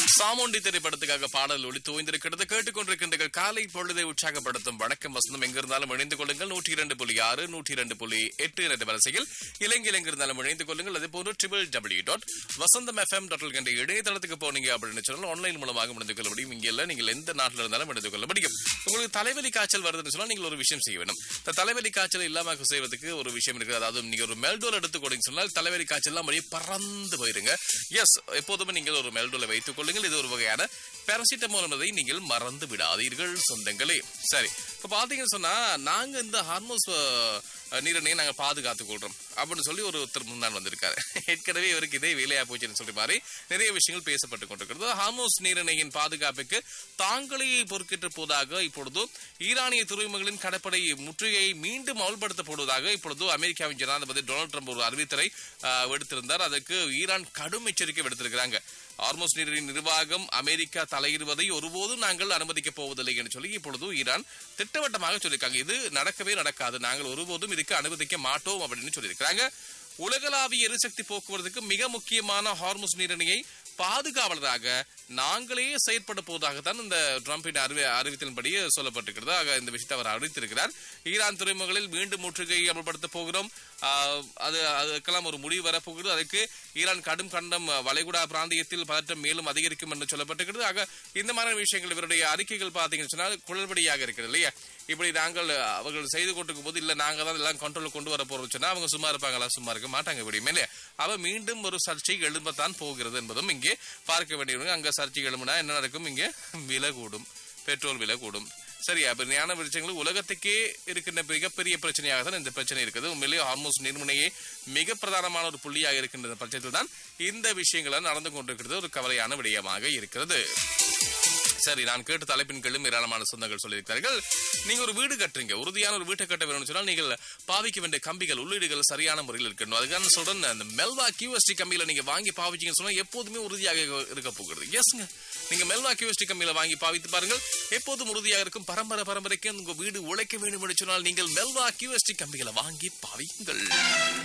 சாமுண்டி திரைப்படத்துக்காக பாடல் ஒளி தோய்ந்திருக்கிறது கேட்டுக்கொண்டிருக்கின்றீர்கள் காலை பொழுதை உற்சாகப்படுத்தும் வணக்கம் வசந்தம் எங்கிருந்தாலும் இணைந்து கொள்ளுங்கள் நூற்றி இரண்டு புள்ளி ஆறு நூற்றி இரண்டு புள்ளி எட்டு என்ற வரிசையில் இலங்கையில் எங்கிருந்தாலும் இணைந்து கொள்ளுங்கள் அதே போன்று triple W dot Vasantham FM dot என்ற இணையதளத்துக்கு போனீங்க அப்படின்னு சொன்னால் ஆன்லைன் மூலமாக முடிந்து கொள்ள முடியும் இங்க இல்ல நீங்கள் எந்த நாட்டில் இருந்தாலும் முடிந்து கொள்ள முடியும் உங்களுக்கு தலைவலி காய்ச்சல் வருதுன்னு சொன்னா நீங்கள் ஒரு விஷயம் செய்ய வேண்டும் இந்த தலைவலி காய்ச்சல் இல்லாம செய்வதற்கு ஒரு விஷயம் இருக்குது அதாவது நீங்க ஒரு மெல்டோல் எடுத்துக்கொண்டீங்க சொன்னால் தலைவலி காய்ச்சல் எல்லாம் அப்படியே பறந்து போயிருங்க எஸ் எப்போதுமே நீங்கள் ஒரு மெல்டோலை வைத்துக் கொள்ளுங்கள் இது ஒரு வகையான பேரசிட்டமோல் என்பதை நீங்கள் மறந்து விடாதீர்கள் சொந்தங்களே சரி இப்ப பாத்தீங்கன்னு சொன்னா நாங்க இந்த ஹார்மோஸ் நீரணையை நாங்க பாதுகாத்துக் கொள்றோம் அப்படின்னு சொல்லி ஒரு ஒருத்தர் முன்னாள் வந்திருக்காரு ஏற்கனவே இவருக்கு இதே வேலையா போச்சுன்னு சொல்லி மாதிரி நிறைய விஷயங்கள் பேசப்பட்டு கொண்டிருக்கிறது ஹார்மோஸ் நீரணையின் பாதுகாப்புக்கு தாங்களே பொறுக்கிட்டு போவதாக இப்பொழுது ஈரானிய துறைமுகங்களின் கடற்படை முற்றுகையை மீண்டும் அமல்படுத்தப்படுவதாக இப்பொழுது அமெரிக்காவின் ஜனாதிபதி டொனால்டு ட்ரம்ப் ஒரு அறிவித்தலை ஆஹ், விடுத்திருந்தார் அதற்கு ஈரான் கடும் எச்சரிக்கை விடுத்திருக்கிறாங்க ஹார்மோஸ் நீரின் நிர்வாகம் அமெரிக்கா தலையிடுவதை ஒருபோதும் நாங்கள் அனுமதிக்கப் போவதில்லை என்று சொல்லி இப்பொழுது ஈரான் திட்டவட்டமாக சொல்லியிருக்காங்க இது நடக்கவே நடக்காது நாங்கள் ஒருபோதும் இதுக்கு அனுமதிக்க மாட்டோம் அப்படின்னு சொல்லியிருக்கிறாங்க உலகளாவிய எரிசக்தி போக்குவரத்துக்கு மிக முக்கியமான ஹார்மோஸ் நீரணியை பாதுகாவலராக நாங்களே செயற்பட போவதாகத்தான் இந்த ட்ரம்பின் அறிவி அறிவித்தின்படி சொல்லப்பட்டிருக்கிறது ஆக இந்த விஷயத்தை அவர் அறிவித்திருக்கிறார் ஈரான் துறைமுகங்களில் மீண்டும் முற்றுகை அமல்படுத்த போகிறோம் ஆஹ், அது அதுக்கெல்லாம் ஒரு முடிவு வரப்போகிறது அதுக்கு ஈரான் கடும் கண்டம் வளைகுடா பிராந்தியத்தில் பதற்றம் மேலும் அதிகரிக்கும் என்று சொல்லப்பட்டிருக்கிறது ஆக இந்த மாதிரி விஷயங்கள் இவருடைய அறிக்கைகள் பார்த்தீங்கன்னு சொன்னால் குளறுபடியாக இருக்கிறது இல்லையா இப்படி நாங்கள் அவர்கள் செய்து கொண்டிருக்கும் போது இல்ல நாங்க தான் எல்லாம் கண்ட்ரோல் கொண்டு வர போறோம் சொன்னா அவங்க சும்மா இருப்பாங்களா சும்மா இருக்க மாட்டாங்க இப்படி மேலே அவ மீண்டும் ஒரு சர்ச்சை எழும்பத்தான் போகிறது என்பதும் இங்கே பார்க்க வேண்டியவங்க அங்க சர்ச்சை எழும்புனா என்ன நடக்கும் இங்கே விலை கூடும் பெட்ரோல் விலை கூடும் சரி அப்ப ஞான விஷயங்கள் உலகத்துக்கே இருக்கின்ற மிகப்பெரிய பிரச்சனையாக தான் இந்த பிரச்சனை இருக்குது உண்மையிலேயே ஆல்மோஸ்ட் நிர்மனையே மிக பிரதானமான ஒரு புள்ளியாக இருக்கின்ற பட்சத்தில் தான் இந்த விஷயங்கள் நடந்து கொண்டிருக்கிறது ஒரு கவலையான விடயமாக இருக்கிறது சரி நான் கேட்ட தலைப்பின் கீழும் ஏராளமான சொந்தங்கள் சொல்லியிருக்கிறார்கள் நீங்க ஒரு வீடு கட்டுறீங்க உறுதியான ஒரு வீட்டை கட்ட வேணும்னு சொன்னால் நீங்கள் பாவிக்க வேண்டிய கம்பிகள் உள்ளீடுகள் சரியான முறையில் இருக்கணும் அதுக்காக நான் சொல்றேன் அந்த மெல்வா கியூஎஸ்டி கம்பியில நீங்க வாங்கி பாவிச்சீங்கன்னு சொன்னா எப்போதுமே உறுதியாக இருக்க போகிறது எஸ்ங்க நீங்க மெல்வா கியூஎஸ்டி கம்பியில வாங்கி பாவித்து பாருங்கள் எப்போதும் உறுதியாக இருக்கும் பரம்பரை பரம்பரைக்கு உங்க வீடு உழைக்க வேண்டும் என்று சொன்னால் நீங்கள் மெல்வா கியூஎஸ்டி கம்பிகளை வாங்கி பாவியுங்கள்